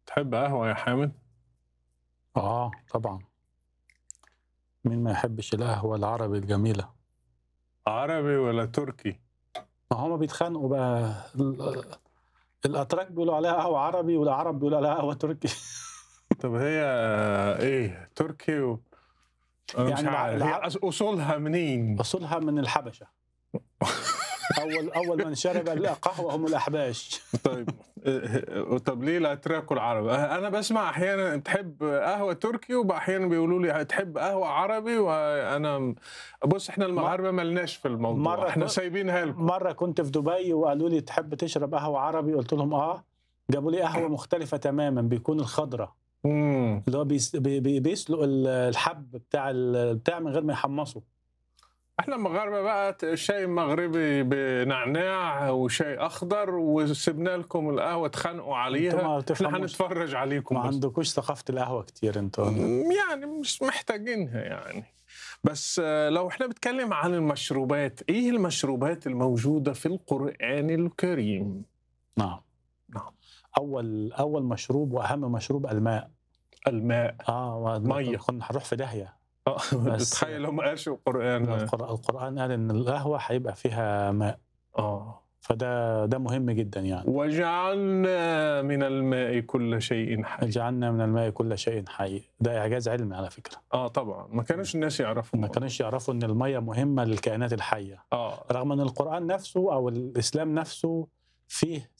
تحب قهوة يا حامد؟ اه طبعا مين ما يحبش القهوة العربي الجميلة عربي ولا تركي؟ ما هما بيتخانقوا بقى ال- الأتراك بيقولوا عليها قهوة عربي والعرب بيقولوا عليها قهوة تركي طب هي ايه تركي و... أنا مش يعني الع- عارف هي الع- أص- اصولها منين؟ أصولها من الحبشة أول أول من شرب القهوة هم الأحباش طيب إيه- طب ليه الاتراك والعرب؟ انا بسمع احيانا تحب قهوه تركي واحيانا بيقولوا لي تحب قهوه عربي وانا بص احنا المغاربه ملناش في الموضوع مرة احنا كنت- سايبينها لكم مرة كنت في دبي وقالوا لي تحب تشرب قهوة عربي قلت لهم آه جابوا لي قهوة مختلفة تماما بيكون الخضرة مم. اللي هو بيس بي- بي- بيسلق ال- الحب بتاع ال- بتاع من غير ما يحمصه احنا المغاربه بقى شاي مغربي بنعناع وشاي اخضر وسبنا لكم القهوه تخانقوا انتوا عليها ما احنا بتفهموش هنتفرج عليكم ما بس. عندكوش ثقافة القهوة كتير انتوا يعني مش محتاجينها يعني بس آه، لو احنا بنتكلم عن المشروبات ايه المشروبات الموجودة في القرآن الكريم نعم نعم. أول أول مشروب وأهم مشروب الماء الماء اه مية. كنا هنروح في داهية آه، بس- تخيل هم قالش القرآن القر- القرآن قال إن القهوة هيبقى فيها ماء اه فده ده مهم جدا يعني وجعلنا من الماء كل شيء حي جعلنا من الماء كل شيء حي ده إعجاز علمي على فكرة اه طبعا ما كانوش الناس يعرفوا ما الموضوع. كانوش يعرفوا إن المية مهمة للكائنات الحية اه رغم ان القران نفسه او الاسلام نفسه فيه